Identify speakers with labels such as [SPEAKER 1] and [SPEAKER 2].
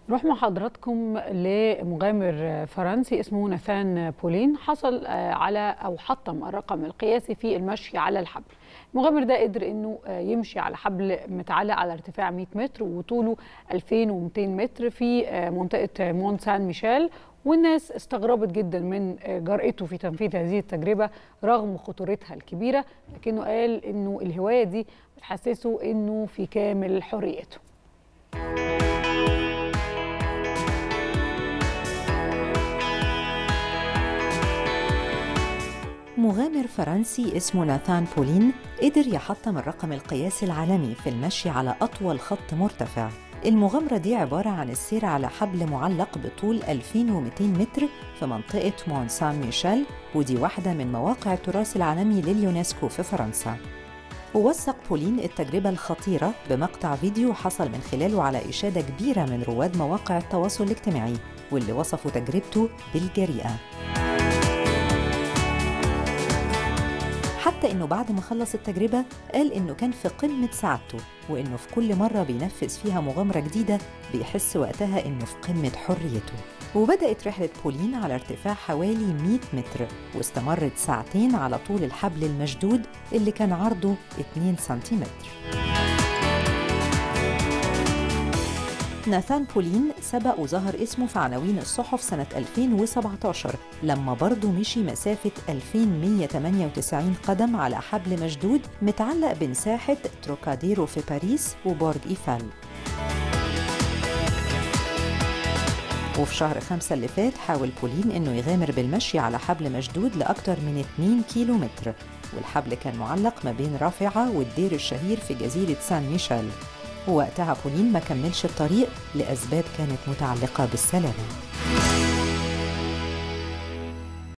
[SPEAKER 1] نروح مع حضراتكم لمغامر فرنسي اسمه ناثان بولين حصل على او حطم الرقم القياسي في المشي على الحبل المغامر ده قدر انه يمشي على حبل متعلق على ارتفاع 100 متر وطوله 2200 متر في منطقه مون سان ميشيل والناس استغربت جدا من جرأته في تنفيذ هذه التجربة رغم خطورتها الكبيرة لكنه قال انه الهواية دي بتحسسه انه في كامل حريته
[SPEAKER 2] مغامر فرنسي اسمه ناثان بولين قدر يحطم الرقم القياسي العالمي في المشي على أطول خط مرتفع المغامرة دي عبارة عن السير على حبل معلق بطول 2200 متر في منطقة مون سان ميشيل ودي واحدة من مواقع التراث العالمي لليونسكو في فرنسا ووثق بولين التجربة الخطيرة بمقطع فيديو حصل من خلاله على إشادة كبيرة من رواد مواقع التواصل الاجتماعي واللي وصفوا تجربته بالجريئة حتى انه بعد ما خلص التجربه قال انه كان في قمه سعادته وانه في كل مره بينفذ فيها مغامره جديده بيحس وقتها انه في قمه حريته وبدات رحله بولين على ارتفاع حوالي 100 متر واستمرت ساعتين على طول الحبل المشدود اللي كان عرضه 2 سنتيمتر ناثان بولين سبق وظهر اسمه في عناوين الصحف سنة 2017 لما برضه مشي مسافة 2198 قدم على حبل مشدود متعلق بين ساحة تروكاديرو في باريس وبرج إيفال وفي شهر خمسة اللي فات حاول بولين إنه يغامر بالمشي على حبل مشدود لأكثر من 2 كيلو متر والحبل كان معلق ما بين رافعة والدير الشهير في جزيرة سان ميشيل ووقتها بولين ما كملش الطريق لأسباب كانت متعلقة بالسلامة